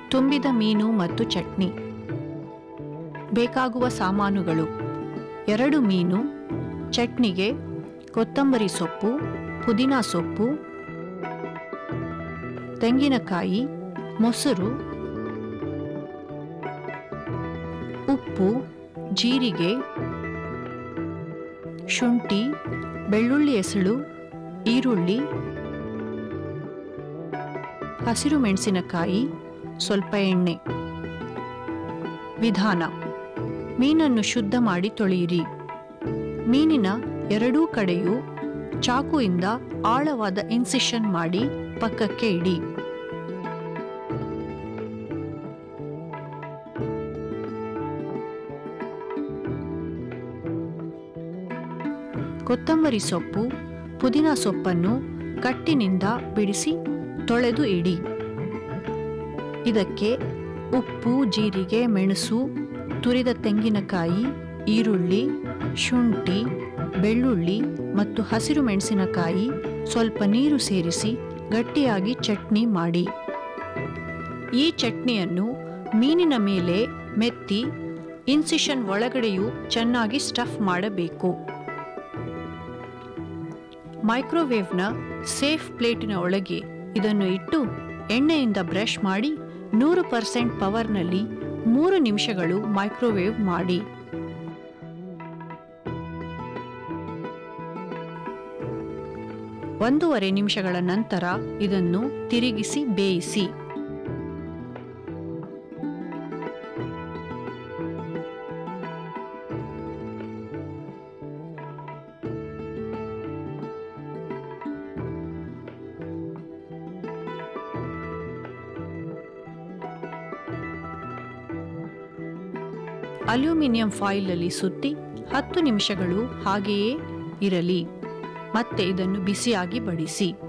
ತುಂಬಿದ ಮೀನು ಮತ್ತು ಚಟ್ನಿ ಬೇಕಾಗುವ ಸಾಮಾನುಗಳು ಎರಡು ಮೀನು ಚಟ್ನಿಗೆ ಕೊತ್ತಂಬರಿ ಸೊಪ್ಪು ಪುದೀನಾ ಸೊಪ್ಪು ತೆಂಗಿನಕಾಯಿ ಮೊಸರು ಉಪ್ಪು ಜೀರಿಗೆ ಶುಂಠಿ ಬೆಳ್ಳುಳ್ಳಿ ಎಸಳು ಈರುಳ್ಳಿ ಹಸಿರು ಮೆಣಸಿನಕಾಯಿ ಸ್ವಲ್ಪ ಎಣ್ಣೆ ವಿಧಾನ ಮೀನನ್ನು ಶುದ್ಧ ಮಾಡಿ ತೊಳೆಯಿರಿ ಮೀನಿನ ಎರಡೂ ಕಡೆಯೂ ಚಾಕುಯಿಂದ ಆಳವಾದ ಇನ್ಸಿಷನ್ ಮಾಡಿ ಪಕ್ಕಕ್ಕೆ ಇಡಿ ಕೊತ್ತಂಬರಿ ಸೊಪ್ಪು ಪುದೀನ ಸೊಪ್ಪನ್ನು ಕಟ್ಟಿನಿಂದ ಬಿಡಿಸಿ ತೊಳೆದು ಇಡಿ ಇದಕ್ಕೆ ಉಪ್ಪು ಜೀರಿಗೆ ಮೆಣಸು ತುರಿದ ತೆಂಗಿನಕಾಯಿ ಈರುಳ್ಳಿ ಶುಂಠಿ ಬೆಳ್ಳುಳ್ಳಿ ಮತ್ತು ಹಸಿರು ಮೆಣಸಿನಕಾಯಿ ಸ್ವಲ್ಪ ನೀರು ಸೇರಿಸಿ ಗಟ್ಟಿಯಾಗಿ ಚಟ್ನಿ ಮಾಡಿ ಈ ಚಟ್ನಿಯನ್ನು ಮೀನಿನ ಮೇಲೆ ಮೆತ್ತಿ ಇನ್ಸಿಷನ್ ಒಳಗಡೆಯೂ ಚೆನ್ನಾಗಿ ಸ್ಟಫ್ ಮಾಡಬೇಕು ಮೈಕ್ರೋವೇವ್ನ ಸೇಫ್ ಪ್ಲೇಟಿನ ಒಳಗೆ ಇದನ್ನು ಇಟ್ಟು ಎಣ್ಣೆಯಿಂದ ಬ್ರಷ್ ಮಾಡಿ ನೂರು ಪರ್ಸೆಂಟ್ ಪವರ್ನಲ್ಲಿ ಮೂರು ನಿಮಿಷಗಳು ಮೈಕ್ರೋವೇವ್ ಮಾಡಿ ಒಂದೂವರೆ ನಿಮಿಷಗಳ ನಂತರ ಇದನ್ನು ತಿರುಗಿಸಿ ಬೇಯಿಸಿ ಅಲ್ಯೂಮಿನಿಯಂ ಫಾಯಿಲಲ್ಲಿ ಸುತ್ತಿ ಹತ್ತು ನಿಮಿಷಗಳು ಹಾಗೆಯೇ ಇರಲಿ ಮತ್ತೆ ಇದನ್ನು ಬಿಸಿಯಾಗಿ ಬಡಿಸಿ